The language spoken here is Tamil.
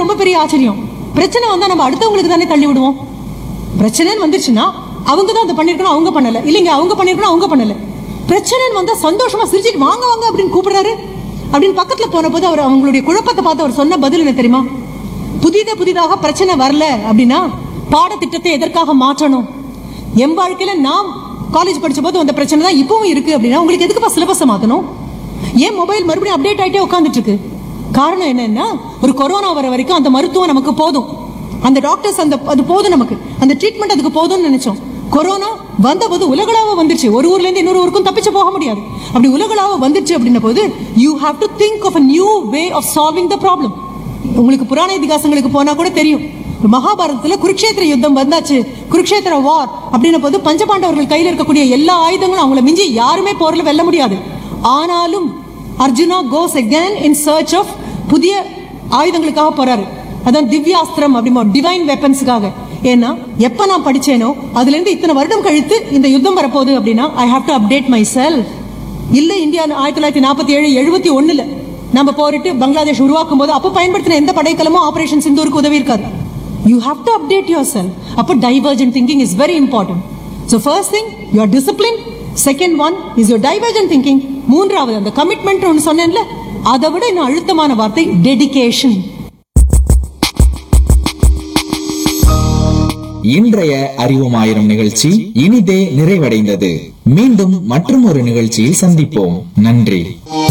ரொம்ப பெரிய ஆச்சரியம் பிரச்சனை வந்தா நம்ம அடுத்தவங்களுக்கு தானே தள்ளி விடுவோம் பிரச்சனைன்னு வந்துருச்சுன்னா அவங்க தான் அதை பண்ணிருக்கணும் அவங்க பண்ணல இல்லைங்க அவங்க பண்ணிருக்கணும் அவங்க பண்ணல பிரச்சனைன்னு வந்தா சந்தோஷமா சிரிச்சிட்டு வாங்க வாங்க அப்படின்னு கூப்பிடுறாரு அப்படின்னு பக்கத்துல போன போது அவர் அவங்களுடைய குழப்பத்தை பார்த்து அவர் சொன்ன பதில் என்ன தெரியுமா புதித புதிதாக பிரச்சனை வரல அப்படின்னா பாடத்திட்டத்தை எதற்காக மாற்றணும் என் வாழ்க்கையில நான் காலேஜ் படிச்ச போது அந்த பிரச்சனை தான் இப்பவும் இருக்கு அப்படின்னா உங்களுக்கு எதுக்குப்பா சிலபஸை மாத்தணும் ஏன் மொபைல் மறுபடியும் அப்டேட் ஆயிட்டே உட்காந்துட்டு இருக்கு காரணம் என்னன்னா ஒரு கொரோனா வர வரைக்கும் அந்த மருத்துவம் நமக்கு போதும் அந்த டாக்டர்ஸ் அந்த அது போதும் நமக்கு அந்த ட்ரீட்மெண்ட் அதுக்கு போதும்னு நினைச்சோம் கொரோனா வந்தபோது உலகளாவ வந்துருச்சு ஒரு ஊர்ல இருந்து இன்னொரு ஊருக்கும் தப்பிச்சு போக முடியாது அப்படி உலகளாவ வந்துருச்சு அப்படின்ன போது you have to think of a new way of solving the problem உங்களுக்கு புராண இதிகாசங்களுக்கு போனா கூட தெரியும் மகாபாரதத்துல குருக்ஷேத்திர யுத்தம் வந்தாச்சு குருக்ஷேத்திர வார் அப்படின்ன போது பஞ்சபாண்டவர்கள் கையில இருக்கக்கூடிய எல்லா ஆயுதங்களும் அவங்கள மிஞ்சி யாருமே போர்ல வெல்ல முடியாது ஆனாலும் Arjuna goes again in search of புதிய ஆயுதங்களுக்காக போறாரு அதான் திவ்யாஸ்திரம் அப்படிமா டிவைன் வெப்பன்ஸுக்காக ஏன்னா எப்ப நான் படிச்சேனோ அதுல இருந்து இத்தனை வருடம் கழித்து இந்த யுத்தம் வரப்போகுது அப்படின்னா I have to update myself இல்ல இந்தியா ஆயிரத்தி தொள்ளாயிரத்தி நாற்பத்தி ஏழு எழுபத்தி ஒண்ணுல நம்ம போரிட்டு பங்களாதேஷ் உருவாக்கும் போது அப்ப பயன்படுத்தின எந்த படைக்கலமும் ஆபரேஷன் சிந்தூருக்கு உதவி இருக்காது you have to update yourself அப்போ divergent thinking is very important so first thing your discipline second one is your divergent thinking மூன்றாவது அந்த கமிட்மெண்ட் ஒன்று சொன்னேன்ல அதை விட இன்னும் அழுத்தமான வார்த்தை டெடிகேஷன் இன்றைய அறிவுமாயிரம் நிகழ்ச்சி இனிதே நிறைவடைந்தது மீண்டும் மற்றும் ஒரு நிகழ்ச்சியில் சந்திப்போம் நன்றி